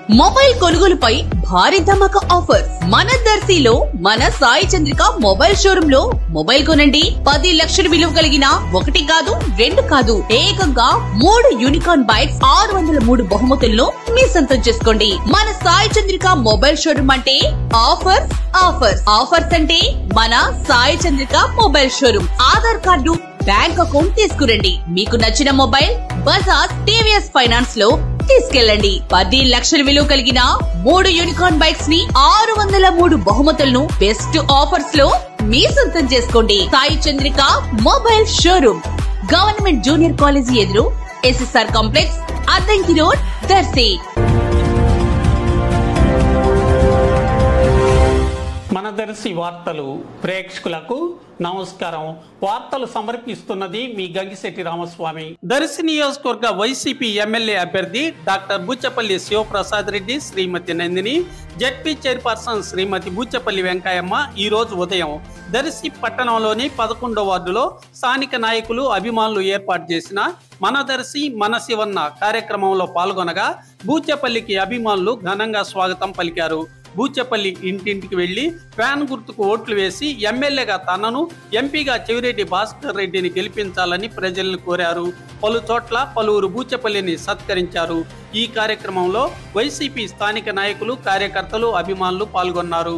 mobile కొనుగోలుపై భారీ ధమాకా offer మన దర్శిలో మన సాయి చంద్రిక మొబైల్ షోరూమ్ లో మొబైల్ కొనండి పది లక్షల విలువ కలిగిన ఒకటి కాదు రెండు కాదు ఏకంగా మూడు యూనికార్న్ బైక్స్ ఆరు వందల మూడు బహుమతులను మీ సొంతం చేసుకోండి మన సాయి చంద్రిక మొబైల్ షోరూమ్ అంటే ఆఫర్స్ ఆఫర్స్ ఆఫర్స్ అంటే మన Sai Chandrika mobile showroom Aadhaar card bank account తీసుకురండి మీకు నచ్చిన మొబైల్ బజాజ్ టీవీఎస్ ఫైనాన్స్ లో తీసుకెళ్ళండి పది లక్షల విలువ కలిగిన మూడు యూనికార్న్ బైక్స్ ని ఆరు వందల మూడు బహుమతులను బెస్ట్ ఆఫర్స్ లో మీ సొంతం చేసుకోండి Sai Chandrika mobile showroom government junior college ఎదురు SSR complex Addanki road Darsi మన దర్శి వార్తలు ప్రేక్షకులకు నమస్కారం వార్తలు సమర్పిస్తున్నది మీ గంగిశెట్టి రామస్వామి దర్శి నియోజకవర్గ వైసీపీ ఎమ్మెల్యే అభ్యర్థి doctor Buchepalli Sivaprasad Reddy Srimathi Nandini ZP chairperson Srimathi Buchepalli Venkayamma ఈ రోజు ఉదయం దర్శి పట్టణంలోని పదకొండో వార్డులో స్థానిక నాయకులు అభిమానులు ఏర్పాటు చేసిన మన దర్శి మన శివన్న కార్యక్రమంలో పాల్గొనగా బూచెపల్లికి అభిమానులు ఘనంగా స్వాగతం పలికారు బూచెపల్లి ఇంటింటికి వెళ్లి ఫ్యాన్ గుర్తుకు ఓట్లు వేసి ఎమ్మెల్యేగా తనను ఎంపీగా చెవిరెడ్డి భాస్కర్ రెడ్డిని గెలిపించాలని ప్రజలను కోరారు పలు చోట్ల పలువురు బూచెపల్లిని సత్కరించారు ఈ కార్యక్రమంలో వైసీపీ స్థానిక నాయకులు కార్యకర్తలు అభిమానులు పాల్గొన్నారు